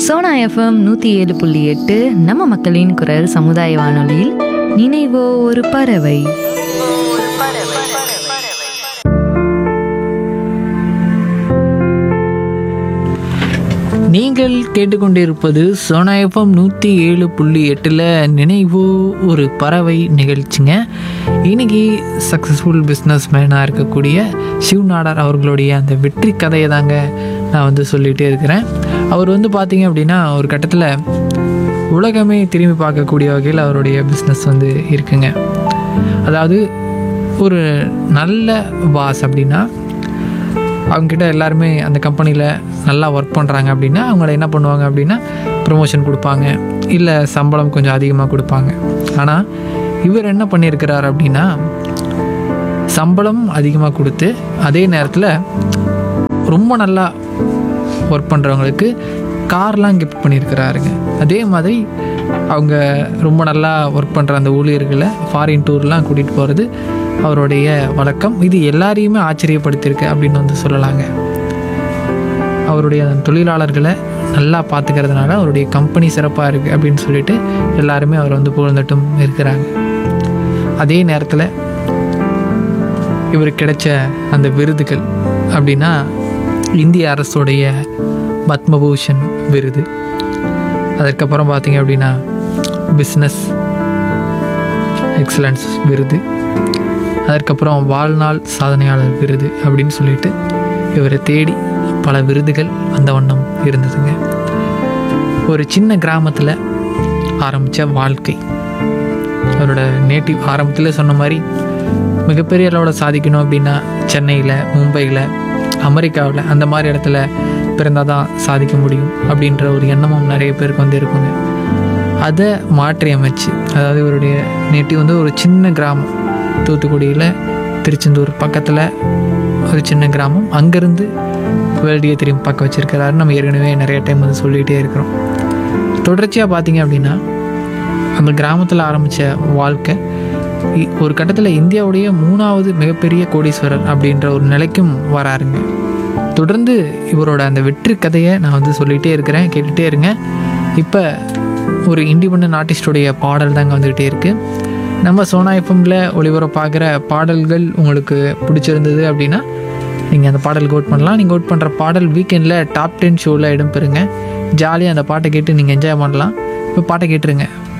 Sona FM நூற்றி ஏழு புள்ளி எட்டு நம்ம மக்களின் குரல் சமுதாய வானொலியில் நினைவோ ஒரு பறவை நீங்கள் கேட்டுக்கொண்டிருப்பது சோனா எஃப்எம் நூற்றி ஏழு புள்ளி எட்டில் நினைவு ஒரு பறவை நிகழ்ச்சிங்க இன்னைக்கு சக்ஸஸ்ஃபுல் பிஸ்னஸ் மேனாக இருக்கக்கூடிய சிவ் நாடார் அவர்களுடைய அந்த வெற்றி கதையை தாங்க நான் வந்து சொல்லிகிட்டே இருக்கிறேன் அவர் வந்து பார்த்தீங்க அப்படின்னா ஒரு கட்டத்தில் உலகமே திரும்பி பார்க்கக்கூடிய வகையில் அவருடைய பிஸ்னஸ் வந்து இருக்குங்க அதாவது ஒரு நல்ல பாஸ் அப்படின்னா அவங்கக்கிட்ட எல்லாருமே அந்த கம்பெனியில் நல்லா ஒர்க் பண்ணுறாங்க அப்படின்னா அவங்கள என்ன பண்ணுவாங்க அப்படின்னா ப்ரொமோஷன் கொடுப்பாங்க இல்லை சம்பளம் கொஞ்சம் அதிகமாக கொடுப்பாங்க ஆனால் இவர் என்ன பண்ணியிருக்கிறார் அப்படின்னா சம்பளம் அதிகமாக கொடுத்து அதே நேரத்தில் ரொம்ப நல்லா ஒர்க் பண்ணுறவங்களுக்கு கார்லாம் கிஃப்ட் பண்ணியிருக்கிறாருங்க அதே மாதிரி அவங்க ரொம்ப நல்லா ஒர்க் பண்ணுற அந்த ஊழியர்களை ஃபாரின் டூர்லாம் கூட்டிகிட்டு போகிறது அவருடைய வழக்கம் இது எல்லாரையுமே ஆச்சரியப்படுத்தியிருக்கு அப்படின்னு வந்து சொல்லலாங்க அவருடைய அந்த தொழிலாளர்களை நல்லா பார்த்துக்கிறதுனால அவருடைய கம்பெனி சிறப்பாக இருக்குது அப்படின்னு சொல்லிட்டு எல்லாருமே அவர் வந்து புகழ்ந்துட்டும் இருக்கிறாங்க அதே நேரத்தில் இவருக்கு கிடைச்ச அந்த விருதுகள் அப்படின்னா இந்திய அரசுடைய பத்மபூஷன் விருது அதற்கப்புறம் பார்த்தீங்க அப்படின்னா பிஸ்னஸ் எக்ஸலன்ஸ் விருது அதற்கப்புறம் வாழ்நாள் சாதனையாளர் விருது அப்படின்னு சொல்லிட்டு இவரை தேடி பல விருதுகள் அந்த வண்ணம் இருந்ததுங்க ஒரு சின்ன கிராமத்தில் ஆரம்பித்த வாழ்க்கை அவரோட நேட்டிவ் ஆரம்பத்தில் சொன்ன மாதிரி மிகப்பெரிய அளவில் சாதிக்கணும் அப்படின்னா சென்னையில் மும்பையில் அமெரிக்காவில் அந்த மாதிரி இடத்துல பிறந்தால் தான் சாதிக்க முடியும் அப்படின்ற ஒரு எண்ணமும் நிறைய பேருக்கு வந்து இருக்குங்க அதை மாற்றி அமைச்சு அதாவது இவருடைய நேட்டிவ் வந்து ஒரு சின்ன கிராமம் தூத்துக்குடியில் திருச்செந்தூர் பக்கத்தில் ஒரு சின்ன கிராமம் அங்கேருந்து வேர்ல்டியை திரும்பி பார்க்க வச்சுருக்கிறாரு நம்ம ஏற்கனவே நிறைய டைம் வந்து சொல்லிகிட்டே இருக்கிறோம் தொடர்ச்சியாக பார்த்தீங்க அப்படின்னா அந்த கிராமத்தில் ஆரம்பித்த வாழ்க்கை இ- ஒரு கட்டத்தில் இந்தியாவுடைய மூணாவது மிகப்பெரிய கோடீஸ்வரர் அப்படின்ற ஒரு நிலைக்கும் வராருங்க தொடர்ந்து இவரோட அந்த வெற்றி கதையை நான் வந்து சொல்லிகிட்டே இருக்கிறேன் கேட்டுகிட்டே இருங்க இப்போ ஒரு இண்டிபெண்ட் ஆர்டிஸ்டோடைய பாடல் தாங்க வந்துக்கிட்டே இருக்குது நம்ம சோனா எஃப்எம்ல ஒளிபரப்பாகிற பாடல்கள் உங்களுக்கு பிடிச்சிருந்தது அப்படின்னா நீங்கள் அந்த பாடலுக்கு ஓட் பண்ணலாம் நீங்கள் ஓட் பண்ணுற பாடல் வீக்கெண்டில் டாப் டென் ஷோவில் இடம்பெறுங்க ஜாலியாக அந்த பாட்டை கேட்டு நீங்கள் என்ஜாய் பண்ணலாம் இப்போ பாட்டை கேட்டுருங்க